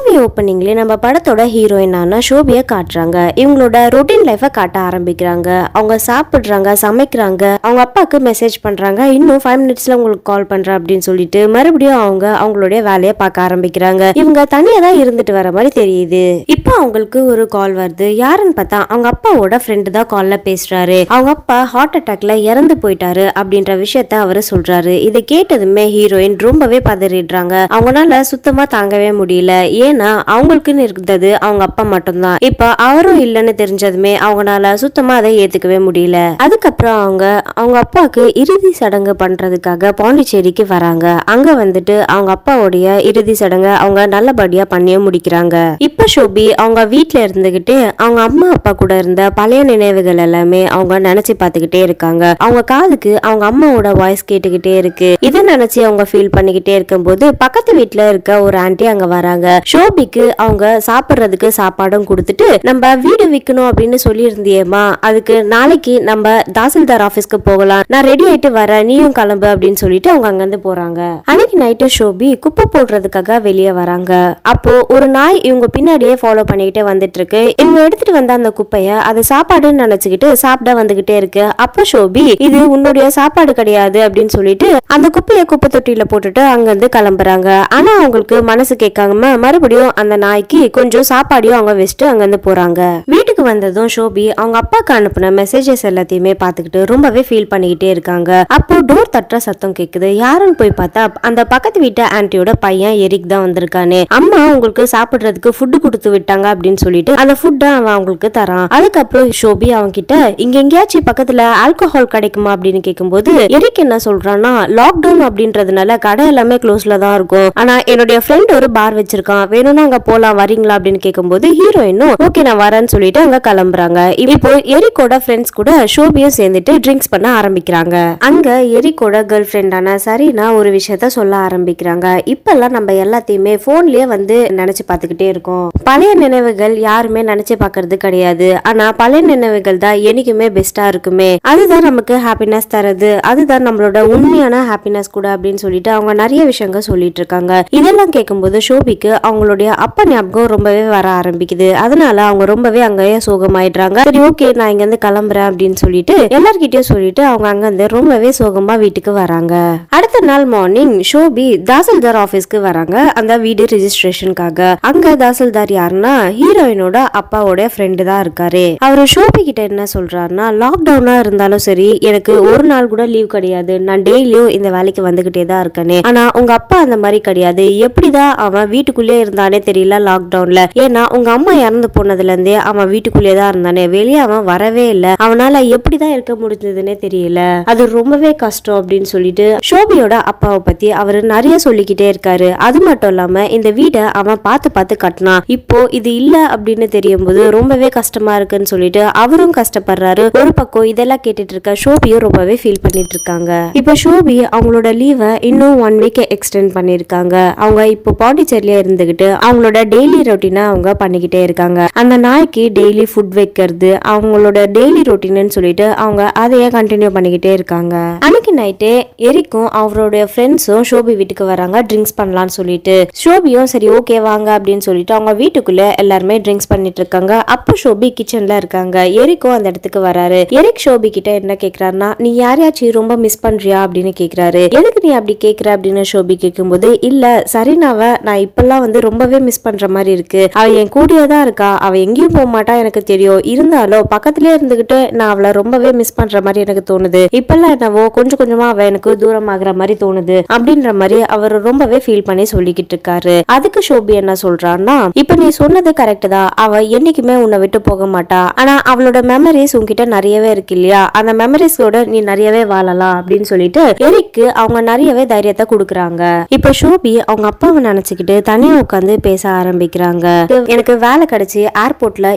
movie ஓப்பனிங்லேயே நம்ம படத்தோட ஹீரோயினான ஷோபியை காட்டுறாங்க இவங்களோட ரொட்டீன் லைஃபை காட்ட ஆரம்பிக்கிறாங்க அவங்க சாப்பிடுறாங்க சமைக்கிறாங்க அவங்க அப்பாவுக்கு மெசேஜ் பண்றாங்க இன்னும் ஃபைவ் மினிட்ஸ்ல உங்களுக்கு கால் பண்றேன் அப்படின்னு சொல்லிட்டு மறுபடியும் அவங்க அவங்களுடைய வேலையை பார்க்க ஆரம்பிக்கிறாங்க இவங்க தனியா தான் இருந்துட்டு வர மாதிரி தெரியுது இப்போ அவங்களுக்கு ஒரு கால் வருது யாருன்னு பார்த்தா அவங்க அப்பாவோட ஃப்ரெண்டு தான் கால்ல பேசுறாரு அவங்க அப்பா ஹார்ட் அட்டாக்ல இறந்து போயிட்டாரு அப்படின்ற விஷயத்த அவரு சொல்றாரு இதை கேட்டதுமே ஹீரோயின் ரொம்பவே பதறிடுறாங்க அவங்களால சுத்தமா தாங்கவே முடியல ஏன்னா அவங்களுக்குன்னு இருந்தது அவங்க அப்பா மட்டும்தான் இப்ப அவரும் இல்லைன்னு தெரிஞ்சதுமே அவங்களால சுத்தமா அதை ஏத்துக்கவே முடியல அதுக்கப்புறம் அவங்க அவங்க அப்பாவுக்கு இறுதி சடங்கு பண்றதுக்காக பாண்டிச்சேரிக்கு வராங்க அங்க வந்துட்டு அவங்க அப்பாவுடைய இறுதி சடங்கை அவங்க நல்லபடியா பண்ணியே முடிக்கிறாங்க இப்ப ஷோபி அவங்க வீட்ல இருந்துகிட்டு அவங்க அம்மா அப்பா கூட இருந்த பழைய நினைவுகள் எல்லாமே அவங்க நினைச்சு பார்த்துக்கிட்டே இருக்காங்க அவங்க காதுக்கு அவங்க அம்மாவோட வாய்ஸ் கேட்டுக்கிட்டே இருக்கு இதை நினைச்சு அவங்க ஃபீல் பண்ணிக்கிட்டே இருக்கும்போது பக்கத்து வீட்ல இருக்க ஒரு ஆன்ட்டி அங்க வராங்க ஷோபிக்கு அவங்க சாப்பிடுறதுக்கு சாப்பாடும் கொடுத்துட்டு நம்ம வீடு விற்கணும் அப்படின்னு சொல்லியிருந்தியேம்மா அதுக்கு நாளைக்கு நம்ம தாசில்தார் ஆபீஸ்க்கு போகலாம் நான் ரெடி ஆயிட்டு வரேன் நீயும் கிளம்பு அப்படின்னு சொல்லிட்டு அவங்க அங்கிருந்து போறாங்க அன்னைக்கு நைட்டு ஷோபி குப்பை போடுறதுக்காக வெளியே வராங்க அப்போ ஒரு நாய் இவங்க பின்னாடியே ஃபாலோ பண்ணிக்கிட்டே வந்துட்டு இருக்கு இவங்க எடுத்துட்டு வந்த அந்த குப்பைய அது சாப்பாடுன்னு நினைச்சுக்கிட்டு சாப்பிட வந்துகிட்டே இருக்கு அப்போ ஷோபி இது உன்னுடைய சாப்பாடு கிடையாது அப்படின்னு சொல்லிட்டு அந்த குப்பைய குப்பை தொட்டியில போட்டுட்டு அங்கிருந்து கிளம்புறாங்க ஆனா அவங்களுக்கு மனசு கேட்காம மறுபடியும் அந்த நாய்க்கு கொஞ்சம் சாப்பாடையும் அவங்க வச்சுட்டு அங்கிருந்து போறாங்க வீட்டுக்கு வந்ததும் ஷோபி அவங்க அப்பாக்கு அனுப்புன மெசேஜஸ் எல்லாத்தையுமே பார்த்துக்கிட்டு ரொம்பவே ஃபீல் பண்ணிக்கிட்டே இருக்காங்க அப்போ டோர் தட்டுற சத்தம் கேக்குது யாருன்னு போய் பார்த்தா அந்த பக்கத்து வீட்டு ஆன்ட்டியோட பையன் எரிக் தான் வந்திருக்கானே அம்மா உங்களுக்கு சாப்பிடுறதுக்கு ஃபுட்டு கொடுத்து விட்டாங்க அப்படின்னு சொல்லிட்டு அந்த ஃபுட்டை அவன் அவங்களுக்கு தரான் அதுக்கப்புறம் ஷோபி அவங்க கிட்ட இங்க எங்கேயாச்சும் பக்கத்துல ஆல்கஹால் கிடைக்குமா அப்படின்னு கேட்கும்போது எரிக் என்ன சொல்றான்னா லாக்டவுன் அப்படின்றதுனால கடை எல்லாமே க்ளோஸ்ல தான் இருக்கும் ஆனா என்னுடைய ஃப்ரெண்ட் ஒரு பார் வச்சிருக்கான் வேணும்னா அங்க போலாம் வரீங்களா அப்படின்னு கேட்கும்போது ஹீரோயினும் ஓகே நான் வரேன்னு சொல்லிட்டு அங்க கிளம்புறாங்க இப்போ எரிக்கோட ஃப்ரெண்ட்ஸ் கூட ஷோபியும் சேர்ந்துட்டு ட்ரிங்க்ஸ் பண்ண ஆரம்பிக்கிறாங்க அங்க எரிக்கோட கேர்ள் ஃப்ரெண்டான சரினா ஒரு விஷயத்த சொல்ல ஆரம்பிக்கிறாங்க இப்பெல்லாம் நம்ம எல்லாத்தையுமே போன்லயே வந்து நினைச்சு பார்த்துக்கிட்டே இருக்கோம் பழைய நினைவுகள் யாருமே நினைச்சு பார்க்கிறது கிடையாது ஆனா பழைய நினைவுகள் தான் என்னைக்குமே பெஸ்டா இருக்குமே அதுதான் நமக்கு ஹாப்பினஸ் தரது அதுதான் நம்மளோட உண்மையான ஹாப்பினஸ் கூட அப்படின்னு சொல்லிட்டு அவங்க நிறைய விஷயங்கள் சொல்லிட்டு இருக்காங்க இதெல்லாம் கேட்கும்போது ஷோபிக்கு அவங்களுடைய அப்பா ஞாபகம் ரொம்பவே வர ஆரம்பிக்குது அதனால அவங்க ரொம்பவே அங்கேயே சோகமாயிடுறாங்க சரி ஓகே நான் இங்க இருந்து கிளம்புறேன் அப்படின்னு சொல்லிட்டு எல்லார்கிட்டயும் சொல்லிட்டு அவங்க அங்க இருந்து ரொம்பவே சோகமா வீட்டுக்கு வராங்க அடுத்த நாள் மார்னிங் ஷோபி தாசில்தார் ஆபீஸ்க்கு வராங்க அந்த வீடு ரெஜிஸ்ட்ரேஷனுக்காக அங்க தாசில்தார் யாருன்னா ஹீரோயினோட அப்பாவோட ஃப்ரெண்டு தான் இருக்காரு அவரு ஷோபி கிட்ட என்ன சொல்றாருன்னா லாக்டவுனா இருந்தாலும் சரி எனக்கு ஒரு நாள் கூட லீவ் கிடையாது நான் டெய்லியும் இந்த வேலைக்கு வந்துகிட்டே தான் இருக்கனே ஆனா உங்க அப்பா அந்த மாதிரி கிடையாது எப்படிதான் அவன் வீட்டுக்குள்ளே இருந்தானே தெரியல லாக்டவுன்ல ஏன்னா உங்க அம்மா இறந்து போனதுல இருந்தே அவன் வீட்டுக்குள்ளே தான் இருந்தானே வெளியே அவன் வரவே இல்லை அவனால எப்படிதான் இருக்க முடிஞ்சதுன்னே தெரியல அது ரொம்பவே கஷ்டம் அப்படின்னு சொல்லிட்டு ஷோபியோட அப்பாவை பத்தி அவரு நிறைய சொல்லிக்கிட்டே இருக்காரு அது மட்டும் இல்லாம இந்த வீடை அவன் பார்த்து பார்த்து கட்டினான் இப்போ இது இல்ல அப்படின்னு தெரியும் போது ரொம்பவே கஷ்டமா இருக்குன்னு சொல்லிட்டு அவரும் கஷ்டப்படுறாரு ஒரு பக்கம் இதெல்லாம் கேட்டுட்டு இருக்க ஷோபியும் ரொம்பவே ஃபீல் பண்ணிட்டு இருக்காங்க இப்போ ஷோபி அவங்களோட லீவை இன்னும் ஒன் வீக் எக்ஸ்டெண்ட் பண்ணிருக்காங்க அவங்க இப்போ பாண்டிச்சேரியில இருந்துகிட்டு அவங்களோட டெய்லி ரொட்டீனை அவங்க பண்ணிக்கிட்டே இருக்காங்க அந்த நாய்க்கு டெய்லி ஃபுட் வைக்கிறது அவங்களோட டெய்லி ரொட்டீன்னு சொல்லிட்டு அவங்க அதையே கண்டினியூ பண்ணிக்கிட்டே இருக்காங்க அன்னைக்கு நைட்டே எரிக்கும் அவருடைய ஃப்ரெண்ட்ஸும் ஷோபி வீட்டுக்கு வராங்க ட்ரிங்க்ஸ் பண்ணலாம்னு சொல்லிட்டு ஷோபியும் சரி ஓகே வாங்க அப்படின்னு சொல்லிட்டு அவங்க வீட்டுக்குள்ள எல்லாருமே ட்ரிங்க்ஸ் பண்ணிட்டு இருக்காங்க அப்போ ஷோபி கிச்சன்ல இருக்காங்க எரிக்கும் அந்த இடத்துக்கு வராரு எரிக் ஷோபி கிட்ட என்ன கேக்குறாருன்னா நீ யாரையாச்சும் ரொம்ப மிஸ் பண்றியா அப்படின்னு கேக்குறாரு எதுக்கு நீ அப்படி கேக்குற அப்படின்னு ஷோபி கேட்கும்போது இல்ல சரினாவ நான் இப்பெல்லாம் வந்து ரொம்பவே மிஸ் பண்ற மாதிரி இருக்கு அவ என் கூடயே தான் இருக்கா அவ எங்கேயும் போக மாட்டா எனக்கு தெரியும் இருந்தாலும் பக்கத்துலயே இருந்துகிட்டு நான் அவளை ரொம்பவே மிஸ் பண்ற மாதிரி எனக்கு தோணுது இப்பெல்லாம் என்னவோ கொஞ்சம் கொஞ்சமா அவ எனக்கு தூரம் ஆகுற மாதிரி தோணுது அப்படின்ற மாதிரி அவர் ரொம்பவே ஃபீல் பண்ணி சொல்லிக்கிட்டு இருக்காரு அதுக்கு ஷோபி என்ன சொல்றான்னா இப்ப நீ சொன்னது கரெக்ட் தான் அவ என்னைக்குமே உன்னை விட்டு போக மாட்டா ஆனா அவளோட மெமரிஸ் உன்கிட்ட நிறையவே இருக்கு இல்லையா அந்த மெமரிஸோட நீ நிறையவே வாழலாம் அப்படின்னு சொல்லிட்டு எரிக்கு அவங்க நிறையவே தைரியத்தை கொடுக்குறாங்க இப்ப ஷோபி அவங்க அப்பாவை நினைச்சுக்கிட்டு தனியா உட்காந்து பேச ஆரம்பிக்கிறாங்க எனக்கு வேலை கிடைச்சி ஏர்போர்ட்ல என்ன நீங்க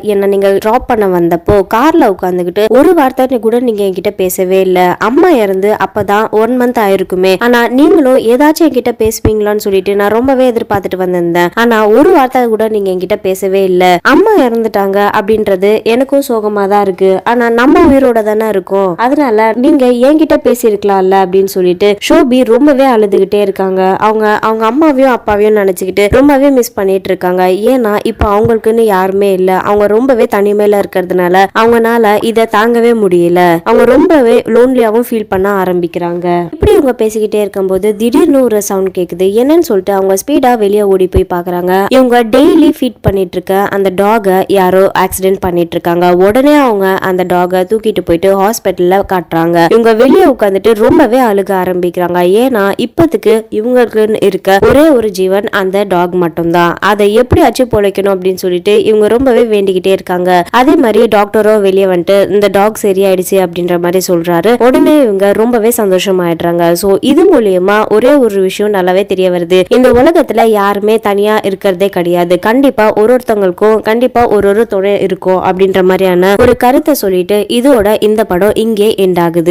இங்க டிராப் பண்ண வந்தப்போ கார்ல உட்காந்துக்கிட்டு ஒரு வார்த்தை கூட நீங்க என்கிட்ட பேசவே இல்ல அம்மா இறந்து அப்பதான் ஒன் மந்த் ஆயிருக்குமே ஆனா நீங்களும் ஏதாச்சும் என்கிட்ட பேசுவீங்களான்னு சொல்லிட்டு நான் ரொம்பவே எதிர்பார்த்துட்டு வந்திருந்தேன் ஆனா ஒரு வார்த்தை கூட நீங்க என்கிட்ட பேசவே இல்ல அம்மா இறந்துட்டாங்க அப்படின்றது எனக்கும் சோகமா தான் இருக்கு ஆனா நம்ம உயிரோட தானே இருக்கோம் அதனால நீங்க என்கிட்ட பேசியிருக்கலாம்ல அப்படின்னு சொல்லிட்டு ஷோபி ரொம்பவே அழுதுகிட்டே இருக்காங்க அவங்க அவங்க அம்மாவையும் அப்பாவையும் நினைச்சுக்கிட்டு ரொம்பவே மிஸ் பண்ணிட்டு இருக்காங்க ஏன்னா இப்போ அவங்களுக்குன்னு யாருமே இல்ல அவங்க ரொம்பவே தனிமையில இருக்கிறதுனால அவங்கனால இதை தாங்கவே முடியல அவங்க ரொம்பவே லோன்லியாவும் ஃபீல் பண்ண ஆரம்பிக்கிறாங்க இப்படி இவங்க பேசிக்கிட்டே இருக்கும்போது திடீர்னு ஒரு சவுண்ட் கேக்குது என்னன்னு சொல்லிட்டு அவங்க ஸ்பீடா வெளியே ஓடி போய் பாக்குறாங்க இவங்க டெய்லி ஃபீட் பண்ணிட்டு இருக்க அந்த டாகை யாரோ ஆக்சிடென்ட் பண்ணிட்டு இருக்காங்க உடனே அவங்க அந்த டாகை தூக்கிட்டு போயிட்டு ஹாஸ்பிட்டல்ல காட்டுறாங்க இவங்க வெளியே உட்காந்துட்டு ரொம்பவே அழுக ஆரம்பிக்கிறாங்க ஏன்னா இப்பத்துக்கு இவங்களுக்கு இருக்க ஒரே ஒரு ஜீவன் அந்த டாக் மட்டும்தான் அதை எப்படியாச்சும் பொழைக்கணும் அப்படின்னு சொல்லிட்டு இவங்க ரொம்பவே வேண்டிக்கிட்டே இருக்காங்க அதே மாதிரி டாக்டரும் வெளியே வந்துட்டு இந்த டாக் சரியாயிடுச்சு அப்படின்ற மாதிரி சொல்றாரு உடனே இவங்க ரொம்பவே சந்தோஷமாயிடுறாங்க சோ இது மூலியமா ஒரே ஒரு விஷயம் நல்லாவே தெரிய வருது இந்த உலகத்துல யாருமே தனியா இருக்கிறதே கிடையாது கண்டிப்பா ஒரு ஒருத்தவங்களுக்கும் கண்டிப்பா ஒரு ஒரு துணை இருக்கும் அப்படின்ற மாதிரியான ஒரு கருத்தை சொல்லிட்டு இதோட இந்த படம் இங்கே எண்ட் ஆகுது